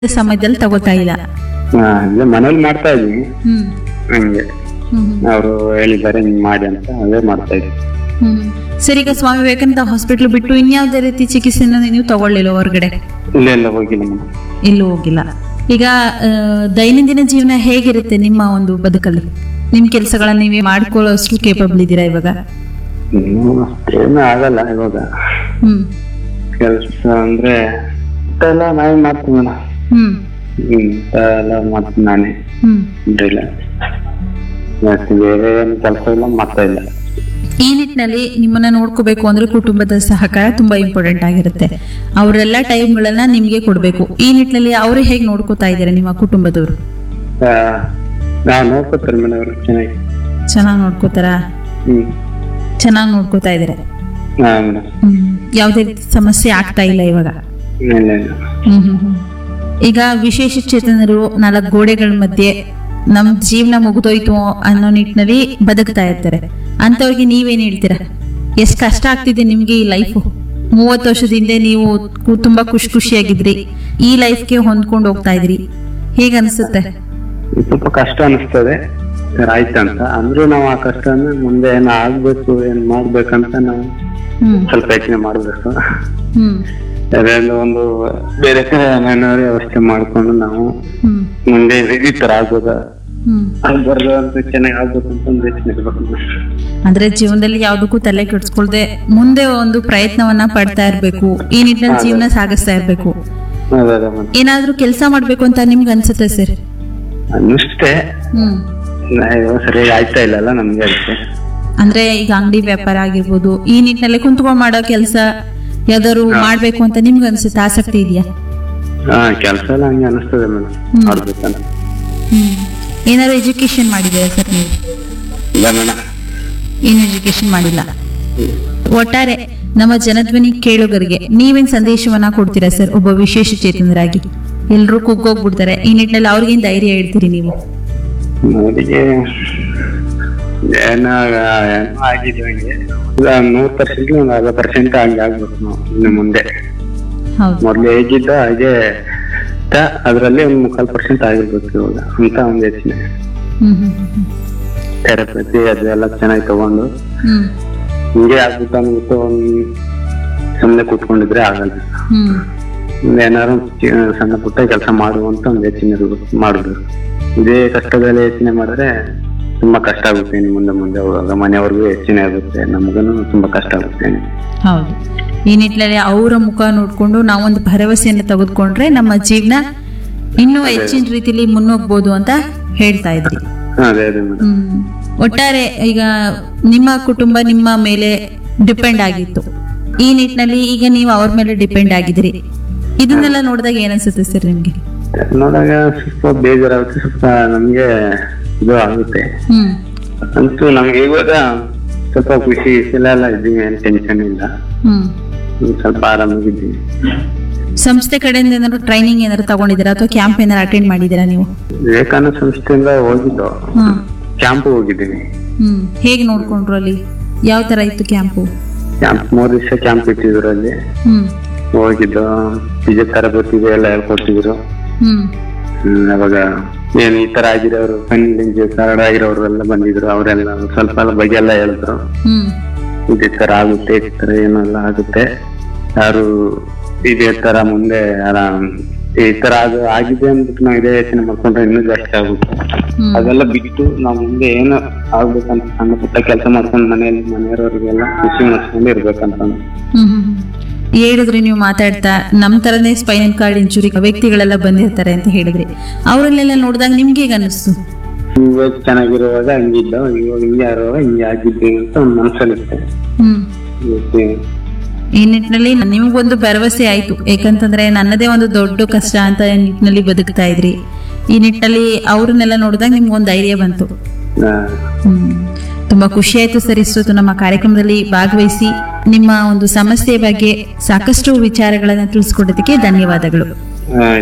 ಸಮಯದಲ್ಲಿ ತಗೋತಾ ಇಲ್ಲ ಹಾ, ಇಲ್ಲೇ ಮನೇಲಿ ಮಾಡ್ತಾ ಇದ್ವಿ ಹ್ಮ್ ಹಂಗೆ ಹ್ಮ್ ಹ್ಮ್. ಅವರು ಹೇಳಿದ್ದಾರೆ ಹಿಂಗ್ ಮಾಡಿ ಅಂತ ಅದೇ ಮಾಡ್ತಾ ಇದ್ವಿ ಹ್ಮ್ ಸರಿ ಈಗ ಸ್ವಾಮಿ ವಿವೇಕಾನಂದ ಹಾಸ್ಪಿಟ್ಲ್ ಬಿಟ್ಟು ಇನ್ಯಾವುದೇ ರೀತಿ ಚಿಕಿತ್ಸೆನ ನೀವು ತಗೊಳ್ಳಿಲ್ಲ ಹೊರಗಡೆ ಇಲ್ಲ ಇಲ್ಲ ಹೋಗಿಲ್ಲ ಮೇಡಮ್ ಎಲ್ಲೂ ಹೋಗಿಲ್ಲ ಈಗ ಆ, ದೈನಂದಿನ ಜೀವನ ಹೇಗಿರುತ್ತೆ ನಿಮ್ಮ ಒಂದು ಬದುಕಲ್ಲಿ ನಿಮ್ ಕೆಲಸಗಳನ್ನ ನೀವೇ ಮಾಡ್ಕೊಳ್ಳೋಷ್ಟು ಕೇಪಬಲ್ ಇದ್ದೀರಾ ಇವಾಗ ಇನ್ನೂ ಅಷ್ಟೇನು ಆಗಲ್ಲ ಇವಾಗ ಹ್ಮ್ ಕೆಲಸ ಅಂದ್ರೆ ಊಟ ಎಲ್ಲ ನಾವೇ ಮಾಡ್ತೀವಿ ಮೇಡಮ್ ಹ್ಮ್ ಹ್ಮ್ ಊಟ ಎಲ್ಲ ಮಾಡ್ತೀನಿ ನಾನೇ ಹ್ಮ್ ತೊಂದ್ರೆ ಇಲ್ಲ ಮತ್ತೆ ಬೇರೆ ಏನು ಕೆಲಸ ಇಲ್ಲ ಮಾಡ್ತಾ ಇಲ್ಲ ಈ ನಿಟ್ಟಿನಲ್ಲಿ ನಿಮ್ಮನ್ನ ನೋಡ್ಕೋಬೇಕು ಅಂದ್ರೆ ಕುಟುಂಬದ ಸಹಕಾರ ತುಂಬಾ ಇಂಪಾರ್ಟೆಂಟ್ ಆಗಿರುತ್ತೆ ಅವರೆಲ್ಲ ಟೈಮ್ಗಳನ್ನ ನಿಮ್ಗೆ ಕೊಡ್ಬೇಕು ಈ ನಿಟ್ಟಿನಲ್ಲಿ ಅವರು ಹೇಗೆ ನೋಡ್ಕೋತಾ ಇದ್ದಾರೆ ನಿಮ್ಮ ಕುಟುಂಬದವರು ಆ, ನಾವ್ ನೋಡ್ಕೊತಾರೆ ಮೇಡಮ್ ಅವರು ಚೆನ್ನಾಗಿ ಚೆನ್ನಾಗಿ ನೋಡ್ಕೋತಾರ ಹ್ಮ್ ಚೆನ್ನಾಗಿ ನೋಡ್ಕೋತಾ ಇದ್ದಾರೆ ಹಾ ಮೇಡಮ್ ಹ್ಮ್ ಯಾವುದೇ ರೀತಿ ಸಮಸ್ಯೆ ಆಗ್ತಾ ಇಲ್ಲ ಇವಾಗ ಇಲ್ಲ ಇಲ್ಲ ಹ್ಮ್ ಹ್ಮ್ ಹ್ಮ್. ಈಗ ವಿಶೇಷ ಚೇತನರು ನಾಲ್ಕು ಗೋಡೆಗಳ ಮಧ್ಯೆ ನಮ್ ಜೀವನ ಮುಗಿದೋಯ್ತು ಅನ್ನೋ ನಿಟ್ಟಿನಲ್ಲಿ ಬದುಕ್ತಾ ಇರ್ತಾರೆ ಅಂತವ್ರಿಗೆ ನೀವೇನ್ ಹೇಳ್ತೀರಾ ಎಷ್ಟ್ ಕಷ್ಟ ಆಗ್ತಿದೆ ನಿಮ್ಗೆ ಈ ಲೈಫು ಮೂವತ್ತು ವರ್ಷದ ಹಿಂದೆ ನೀವು ಕು- ತುಂಬಾ ಖುಷಿ ಖುಷಿಯಾಗಿದ್ರಿ ಈ ಲೈಫ್ಗೆ ಹೊಂದ್ಕೊಂಡು ಹೋಗ್ತಾ ಇದ್ರಿ ಹೇಗ ಅನ್ಸುತ್ತೆ ಸ್ವಲ್ಪ ಕಷ್ಟ ಅನಿಸ್ತದೆ ಸರ್ ಆಯ್ತಂತ ಅಂದ್ರೂ ನಾವು ಆ ಕಷ್ಟನ ಮುಂದೆ ಏನ್ ಆಗ್ಬೇಕು ಏನ್ ಮಾಡ್ಬೇಕಂತ ನಾವು ಹ್ಮ್ ಸ್ವಲ್ಪ ಯೋಚನೆ ಮಾಡ್ಬೇಕು ಹ್ಮ್ ಅದೆಲ್ಲ ಒಂದು ಬೇರೆ ಕಡೆ ಏನಾದ್ರು ವ್ಯವಸ್ಥೆ ಮಾಡ್ಕೊಂಡು ನಾವು ಹ್ಮ್ ಮುಂದೆ ಈ ತರ ಆಗ್ಬೋದ ಹ್ಮ್ ಆಗ್ಬಾರ್ದು ಅಂತ ಚೆನ್ನಾಗಿ ಆಗ್ಬೇಕು ಅಂತ ಒಂದು ಯೋಚನೆ ಇರ್ಬೇಕು ಅಂದ್ರೆ ಜೀವನದಲ್ಲಿ ಯಾವ್ದಕ್ಕೂ ತಲೆ ಕೆಡ್ಸ್ಕೊಳ್ದೆ ಮುಂದೆ ಒಂದು ಪ್ರಯತ್ನವನ್ನ ಪಡ್ತಾ ಇರ್ಬೇಕು ಈ ನಿಟ್ಟಿನಲ್ಲಿ ಜೀವನ ಸಾಗಿಸ್ತಾ ಇರ್ಬೇಕು ಅದೇ ಅದೇ ಮೇಡಮ್ ಏನಾದ್ರೂ ಕೆಲಸ ಮಾಡ್ಬೇಕು ಅಂತ ನಿಮ್ಗೆ ಅನ್ಸುತ್ತೆ ಸರ್ ಅನ್ನಿಷ್ಟೇ ಹ್ಮ್ ನಾವು ಸರಿಯಾಗಿ ಆಯ್ತಾ ಇಲ್ಲಲ್ಲ ನಮ್ಗೆ ಅದಕ್ಕೆ ಅಂದ್ರೆ ಈಗ ಅಂಗಡಿ ವ್ಯಾಪಾರ ಆಗಿರ್ಬೋದು ಈ ನಿಟ್ಟಿನಲ್ಲಿ ಕುಂತ್ಕೊಂಡ್ ಮಾಡೋ ಕೆಲಸ ಯಾವ್ದಾದ್ರು ಮಾಡ್ಬೇಕು ಅಂತ ನಿಮ್ಗೆ ಅನ್ಸುತ್ತೆ ಆಸಕ್ತಿ ಇದೆಯಾ ಹಾ ಕೆಲಸ ಎಲ್ಲ ಹಂಗೆ ಅನಿಸ್ತದೆ ಮೇಡಮ್ ಹ್ಮ್. ಮಾಡ್ಬೇಕಂತ ಹ್ಮ್ ಏನಾದ್ರು ಎಜುಕೇಶನ್ ಮಾಡಿದ್ದೀರಾ ಸರ್ ನೀವು ಇಲ್ಲ ಮೇಡಮ್ ಏನು ಎಜುಕೇಶನ್ ಮಾಡಿಲ್ಲ ಒಟ್ಟಾರೆ ನಮ್ಮ ಜನಧ್ವನಿ ಕೇಳುಗರಿಗೆ ನೀವೇನ್ ಸಂದೇಶವನ್ನ ಕೊಡ್ತೀರಾ ಸರ್ ಒಬ್ಬ ವಿಶೇಷ ಚೇತನರಾಗಿ ಎಲ್ರೂ ಕುಗ್ಗೋಗ್ಬಿಡ್ತಾರೆ ಈ ನಿಟ್ಟಿನಲ್ಲಿ ಅವ್ರಿಗೇನ್ ಧೈರ್ಯ ಹೇಳ್ತೀರಿ ನೀವು ಅವರಿಗೆ ಏನೋ ಏನೋ ಆಗಿದೆ ಹಂಗೆ ಇಲ್ಲ ನೂರ್ ಪರ್ಸೆಂಟ್ ಒಂದು ಅರ್ಧ ಪರ್ಸೆಂಟ್ ಹಂಗೆ ಆಗ್ಬೇಕು ನಾವು ಇನ್ನು ಮುಂದೆ ಹೌದು ಮೊದ್ಲು ಹೇಗಿದ್ದ ಹಾಗೆ ಇತ್ತ, ಅದ್ರಲ್ಲಿ ಒಂದು ಮುಕ್ಕಾಲ್ ಪರ್ಸೆಂಟ್ ಆಗಿರ್ಬೇಕು ಇವಾಗ ಅಂತ ಒಂದು ಯೋಚನೆ ಹ್ಮ್ ಹ್ಮ್ ಹ್ಮ್ ಥೆರಪತಿ ಅದೆಲ್ಲ ಚೆನ್ನಾಗಿ ತಗೊಂಡು ಹ್ಮ್ ಹಿಂಗೆ ಆಗ್ಬಿಟ್ಟು ಅಂದ್ಬಿಟ್ಟು ಒಂದ್ ಸುಮ್ಮನೆ ಕೂತ್ಕೊಂಡಿದ್ರೆ ಆಗಲ್ಲ ಹ್ಮ್ ಮುಂದೆ ಏನಾದ್ರು ಚಿ- ಸಣ್ಣ ಪುಟ್ಟ ಕೆಲಸ ಮಾಡುವಂತ ಒಂದು ಯೋಚನೆ ಇರ್ಬೇಕು ಮಾಡ್ಬೇಕು ಇದೇ ಕಷ್ಟದಲ್ಲಿ ಯೋಚನೆ ಮಾಡಿದ್ರೆ ತುಂಬಾ ಕಷ್ಟ ಆಗುತ್ತೆ ಇನ್ನು ಮುಂದೆ ಮುಂದೆ ಹೋಗುವಾಗ ಮನೆಯವ್ರಿಗೂ ಯೋಚನೆ ಆಗುತ್ತೆ ನಮಗೂ ತುಂಬಾ ಕಷ್ಟ ಆಗುತ್ತೆ ಹೌದು ಈ ನಿಟ್ಟಿನಲ್ಲಿ ಅವರ ಮುಖ ನೋಡ್ಕೊಂಡು ನಾವೊಂದು ಭರವಸೆಯನ್ನು ತೆಗೆದುಕೊಂಡ್ರೆ ನಮ್ಮ ಜೀವನ ಇನ್ನೂ ಹೆಚ್ಚಿನ ರೀತಿಲಿ ಮುನ್ನೋಗ್ಬೋದು ಅಂತ ಹೇಳ್ತಾ ಇದ್ರಿ ಅದೇ ಅದೇ ಮೇಡಮ್ ಹ್ಮ್ ಒಟ್ಟಾರೆ ಈಗ ನಿಮ್ಮ ಕುಟುಂಬ ನಿಮ್ಮ ಮೇಲೆ ಡಿಪೆಂಡ್ ಆಗಿತ್ತು ಈ ನಿಟ್ಟಿನಲ್ಲಿ ಈಗ ನೀವು ಅವ್ರ ಮೇಲೆ ಡಿಪೆಂಡ್ ಆಗಿದ್ರಿ ಇದನ್ನೆಲ್ಲ ನೋಡಿದಾಗ ಏನನ್ಸುತ್ತೆ ಸರ್ ನಿಮ್ಗೆ ನೋಡಾಗ ಸ್ವಲ್ಪ ಬೇಜಾರಾಗುತ್ತೆ ಸ್ವಲ್ಪ ನಮ್ಗೆ ಇದು ಆಗುತ್ತೆ ಹ್ಮ್ ಅಂತೂ ನಮ್ಗೆ ಇವಾಗ ಸ್ವಲ್ಪ ಖುಷಿ ಇಲ್ಲ ಎಲ್ಲ ಇದ್ದೀವಿ ಏನ್ ಟೆನ್ಷನ್ ಇಲ್ಲ ಹ್ಮ್ ಹ್ಮ್, ಸ್ವಲ್ಪ ಆರಾಮಾಗಿದ್ದೀವಿ ಸಂಸ್ಥೆ ಕಡೆಯಿಂದ ಏನಾದ್ರು ಟ್ರೈನಿಂಗ್ ಏನಾದ್ರು ತಗೊಂಡಿದ್ದೀರಾ ಅಥವಾ ಕ್ಯಾಂಪ್ ಏನಾದ್ರು ಅಟೆಂಡ್ ಮಾಡಿದ್ದೀರಾ ನೀವು ವಿವೇಕಾನಂದ ಸಂಸ್ಥೆಯಿಂದ ಹೋಗಿದ್ದು ಹ್ಮ್ ಕ್ಯಾಂಪ್ ಹೋಗಿದ್ದೀನಿ ಹ್ಮ್ ಹೇಗೆ ನೋಡ್ಕೊಂಡ್ರು ಅಲ್ಲಿ ಯಾವ ತರ ಇತ್ತು ಕ್ಯಾಂಪು ಕ್ಯಾಂಪ್ ಮೂರ್ ದಿವಸ ಕ್ಯಾಂಪ್ ಇಟ್ಟಿದ್ರು ಅಲ್ಲಿ ಹ್ಮ್ ಹೋಗಿದ್ದು ನಿಜ ತರಬೇತಿ ಎಲ್ಲ ಹೇಳ್ಕೊಡ್ತಿದ್ರು ಹ್ಮ್ ಹ್ಮ್, ಅವಾಗ ಏನ್ ಈ ತರ ಆಗಿರೋರು ಕಣ್ಣಿಗೆ ಕರಡ ಆಗಿರೋರು ಎಲ್ಲ ಬಂದಿದ್ರು ಅವರೆಲ್ಲ ಸ್ವಲ್ಪ ಎಲ್ಲ ಬಗ್ಗೆ ಎಲ್ಲ ಹೇಳಿದ್ರು ಹ್ಮ್ ಇದೇ ತರ ಆಗುತ್ತೆ ಈ ತರ ಏನೆಲ್ಲ ಆಗುತ್ತೆ ಯಾರು ಇದೇ ತರ ಮುಂದೆ ಆರಾಮ್ ಈ ತರ ಅದು ಆಗಿದೆ ಅಂದ್ಬಿಟ್ಟು ನಾವು ಇದೇ ಯೋಚನೆ ಮಾಡ್ಕೊಂಡ್ರೆ ಇನ್ನೂ ಜಾಸ್ತಿ ಆಗುತ್ತೆ ಹ್ಮ್ ಅದೆಲ್ಲ ಬಿಟ್ಟು ನಾವು ಮುಂದೆ ಏನು ಆಗ್ಬೇಕಂತ ಸಣ್ಣ ಪುಟ್ಟ ಕೆಲಸ ಮಾಡ್ಕೊಂಡು ಮನೆಯಲ್ಲಿ ಮನೆಯವರಿಗೆಲ್ಲ ಖುಷಿ ಮಾಡಿಸ್ಕೊಂಡು ಇರ್ಬೇಕಂತ ಹ್ಮ್ ಹ್ಮ್ ಹ್ಮ್. ಹೇಳಿದ್ರಿ ನೀವು ಮಾತಾಡ್ತಾ ನಮ್ ತರನೇ ಸ್ಪೈನಲ್ ಕಾರ್ಡ್ ಇಂಜುರಿ ವ್ಯಕ್ತಿಗಳೆಲ್ಲ ಬಂದಿರ್ತಾರೆ ಅಂತ ಹೇಳಿದ್ರಿ ಅವರನ್ನೆಲ್ಲ ನೋಡಿದಾಗ ನಿಮ್ಗೆ ಹೇಗೆ ಅನ್ನಿಸ್ತು ಇವಾಗ ಚೆನ್ನಾಗಿರುವಾಗ ಹಂಗಿಲ್ಲ ಇವಾಗ ಹಿಂಗೆ ಆರುವಾಗ ಹಿಂಗೆ ಆಗಿದ್ದೀವಿ ಅಂತ ಒಂದು ಮನಸ್ಸಲ್ಲಿರುತ್ತೆ ಹ್ಮ್ ಮತ್ತೆ ಈ ನಿಟ್ಟಿನಲ್ಲಿ ನಿಮ್ಗೊಂದು ಭರವಸೆ ಆಯ್ತು ಯಾಕಂತಂದ್ರೆ ನನ್ನದೇ ಒಂದು ದೊಡ್ಡ ಕಷ್ಟ ಅಂತ ನಿಟ್ಟಿನಲ್ಲಿ ಬದುಕ್ತಾ ಇದ್ರಿ ಈ ನಿಟ್ಟಿನಲ್ಲಿ ಅವ್ರನ್ನೆಲ್ಲ ನೋಡಿದಾಗ ನಿಮ್ಗೊಂದು ಧೈರ್ಯ ಬಂತು ಆ, ಹ್ಮ್ ತುಂಬಾ ಖುಷಿ ಆಯ್ತು ಸರ್ ಇಷ್ಟೊತ್ತು ನಮ್ಮ ಕಾರ್ಯಕ್ರಮದಲ್ಲಿ ಭಾಗವಹಿಸಿ ನಿಮ್ಮ ಒಂದು ಸಮಸ್ಯೆ ಬಗ್ಗೆ ಸಾಕಷ್ಟು ವಿಚಾರಗಳನ್ನ ತಿಳಿಸ್ಕೊಡೋದಕ್ಕೆ ಧನ್ಯವಾದಗಳು ಆ,